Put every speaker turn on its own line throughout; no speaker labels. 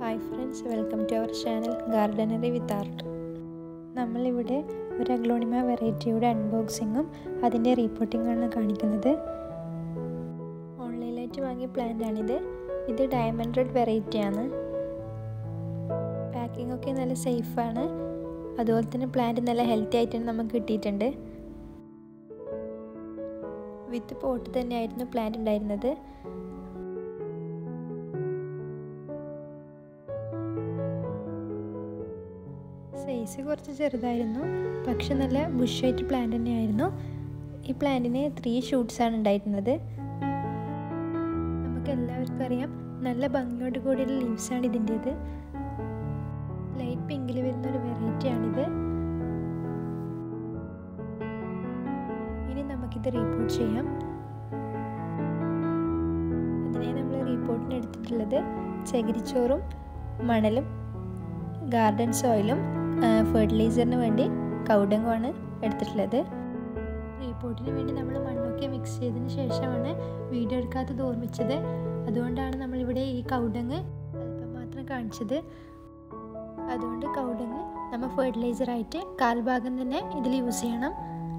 hi friends welcome to our channel gardenery with art നമ്മളിവിടെ ഒരു aglaonema വെറൈറ്റിയുടെ അൺബോക്സിങ്ങും അതിൻ്റെ റീപ്പോർട്ടിങ്ങാണ് കാണിക്കുന്നത് ഓൺലൈനായിട്ട് വാങ്ങിയ പ്ലാന്റ് ആണിത് ഇത് ഡയമണ്ട് റെഡ് വെറൈറ്റിയാണ് പാക്കിംഗ് ഒക്കെ നല്ല സേഫാണ് അതുപോലെ തന്നെ പ്ലാന്റ് നല്ല ഹെൽത്തി ആയിട്ടാണ് നമുക്ക് കിട്ടിയിട്ടുണ്ട് വിത്ത് പോട്ട് തന്നെയായിരുന്നു പ്ലാന്റ് ഉണ്ടായിരുന്നത് സൈസ് കുറച്ച് ചെറുതായിരുന്നു പക്ഷെ നല്ല ബുഷായിട്ട് പ്ലാന്റ് തന്നെയായിരുന്നു ഈ പ്ലാന്റിന് ത്രീ ഷൂട്ട്സ് ആണ് ഉണ്ടായിരുന്നത് നമുക്ക് എല്ലാവർക്കും അറിയാം നല്ല ഭംഗിയോട് കൂടിയുള്ള ലീവ്സ് ആണ് ഇതിൻ്റേത് ലൈറ്റ് പിങ്കിൽ വരുന്ന ഒരു വെറൈറ്റി ആണിത് ഇനി നമുക്കിത് റീപോർട്ട് ചെയ്യാം അതിനായി നമ്മൾ റീപോർട്ടിന് എടുത്തിട്ടുള്ളത് ചകിരിച്ചോറും മണലും ഗാർഡൻ സോയിലും ഫെർട്ടിലൈസറിന് വേണ്ടി കൗഡങ്ങുമാണ് എടുത്തിട്ടുള്ളത് റീപോർട്ടിന് വേണ്ടി നമ്മൾ മണ്ണൊക്കെ മിക്സ് ചെയ്തതിന് ശേഷമാണ് വീഡിയോ എടുക്കാത്തത് ഓർമ്മിച്ചത് അതുകൊണ്ടാണ് നമ്മളിവിടെ ഈ കൗഡങ്ങ് അല്പം മാത്രം കാണിച്ചത് അതുകൊണ്ട് കൗഡങ്ങ് നമ്മൾ ഫെർട്ടിലൈസറായിട്ട് കാൽഭാഗം തന്നെ ഇതിൽ യൂസ് ചെയ്യണം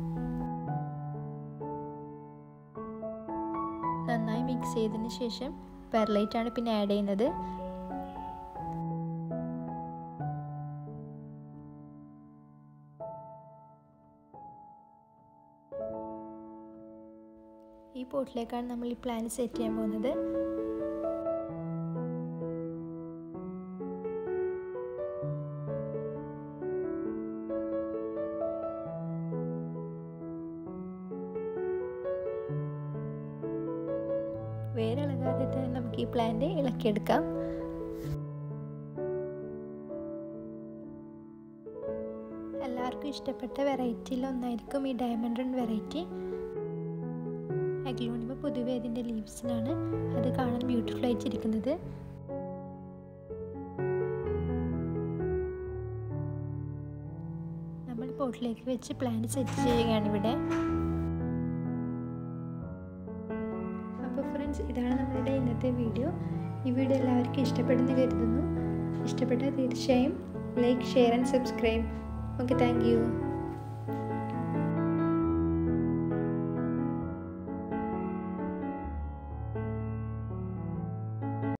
നന്നായി മിക്സ് ചെയ്തതിന് ശേഷം പെർലൈറ്റ് ആണ് പിന്നെ ആഡ് ചെയ്യുന്നത് ഈ പോട്ടിലേക്കാണ് നമ്മൾ ഈ പ്ലാന്റ് സെറ്റ് ചെയ്യാൻ പോകുന്നത് വേരിളകാതെ തന്നെ നമുക്ക് ഈ പ്ലാന്റ് ഇളക്കിയെടുക്കാം എല്ലാവർക്കും ഇഷ്ടപ്പെട്ട വെറൈറ്റിയിൽ ഒന്നായിരിക്കും ഈ ഡയമണ്ട് റൺ വെറൈറ്റി അഗ്ലോണിമ പൊതുവെ അതിൻ്റെ ലീവ്സിനാണ് അത് കാണാൻ ബ്യൂട്ടിഫുൾ ആയിട്ടിരിക്കുന്നത് നമ്മൾ പോട്ടിലേക്ക് വെച്ച് പ്ലാന്റ് സെറ്റ് ചെയ്യുകയാണ് ഇവിടെ അപ്പോൾ ഫ്രണ്ട്സ് ഇതാണ് നമ്മളുടെ ഇന്നത്തെ വീഡിയോ ഈ വീഡിയോ എല്ലാവർക്കും ഇഷ്ടപ്പെടുന്നു കരുതുന്നു ഇഷ്ടപ്പെട്ടാൽ തീർച്ചയായും like share and subscribe okay thank